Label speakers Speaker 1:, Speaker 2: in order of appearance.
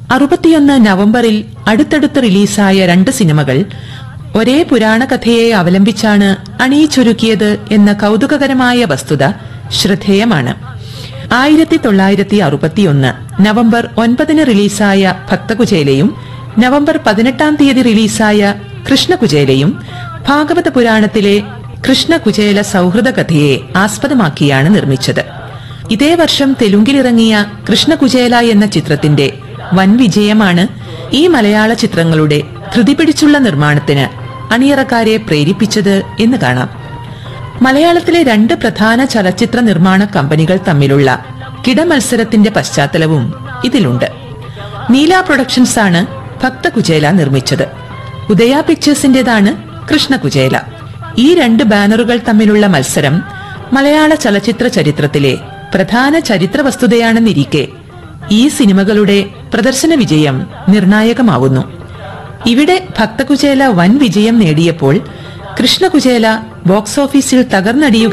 Speaker 1: അറുപത്തിയൊന്ന് നവംബറിൽ അടുത്തടുത്ത് റിലീസായ രണ്ട് സിനിമകൾ ഒരേ പുരാണ കഥയെ അവലംബിച്ചാണ് അണിയിച്ചൊരുക്കിയത് എന്ന കൗതുകകരമായ വസ്തുത ശ്രദ്ധേയമാണ് ആയിരത്തി തൊള്ളായിരത്തി അറുപത്തിയൊന്ന് നവംബർ ഒൻപതിന് റിലീസായ ഭക്തകുചേലയും നവംബർ പതിനെട്ടാം തീയതി റിലീസായ കൃഷ്ണകുചേലയും ഭാഗവത പുരാണത്തിലെ കൃഷ്ണകുചേല സൗഹൃദ കഥയെ ആസ്പദമാക്കിയാണ് നിർമ്മിച്ചത് ഇതേ വർഷം തെലുങ്കിലിറങ്ങിയ കൃഷ്ണകുചേല എന്ന ചിത്രത്തിന്റെ വൻ വിജയമാണ് ഈ മലയാള ചിത്രങ്ങളുടെ ധൃതി പിടിച്ചുള്ള നിർമ്മാണത്തിന് അണിയറക്കാരെ പ്രേരിപ്പിച്ചത് എന്ന് കാണാം മലയാളത്തിലെ രണ്ട് പ്രധാന ചലച്ചിത്ര നിർമ്മാണ കമ്പനികൾ തമ്മിലുള്ള കിടമത്സരത്തിന്റെ പശ്ചാത്തലവും ഇതിലുണ്ട് നീല പ്രൊഡക്ഷൻസ് ആണ് ഭക്തകുചേല നിർമ്മിച്ചത് ഉദയ പിക്ചേഴ്സിന്റേതാണ് കൃഷ്ണകുചേല ഈ രണ്ട് ബാനറുകൾ തമ്മിലുള്ള മത്സരം മലയാള ചലച്ചിത്ര ചരിത്രത്തിലെ പ്രധാന ചരിത്ര വസ്തുതയാണെന്നിരിക്കെ ഈ സിനിമകളുടെ പ്രദർശന വിജയം നിർണായകമാവുന്നു ഇവിടെ ഭക്തകുചേല വൻ വിജയം നേടിയപ്പോൾ കൃഷ്ണകുചേല ബോക്സ് ഓഫീസിൽ തകർന്നടിയുക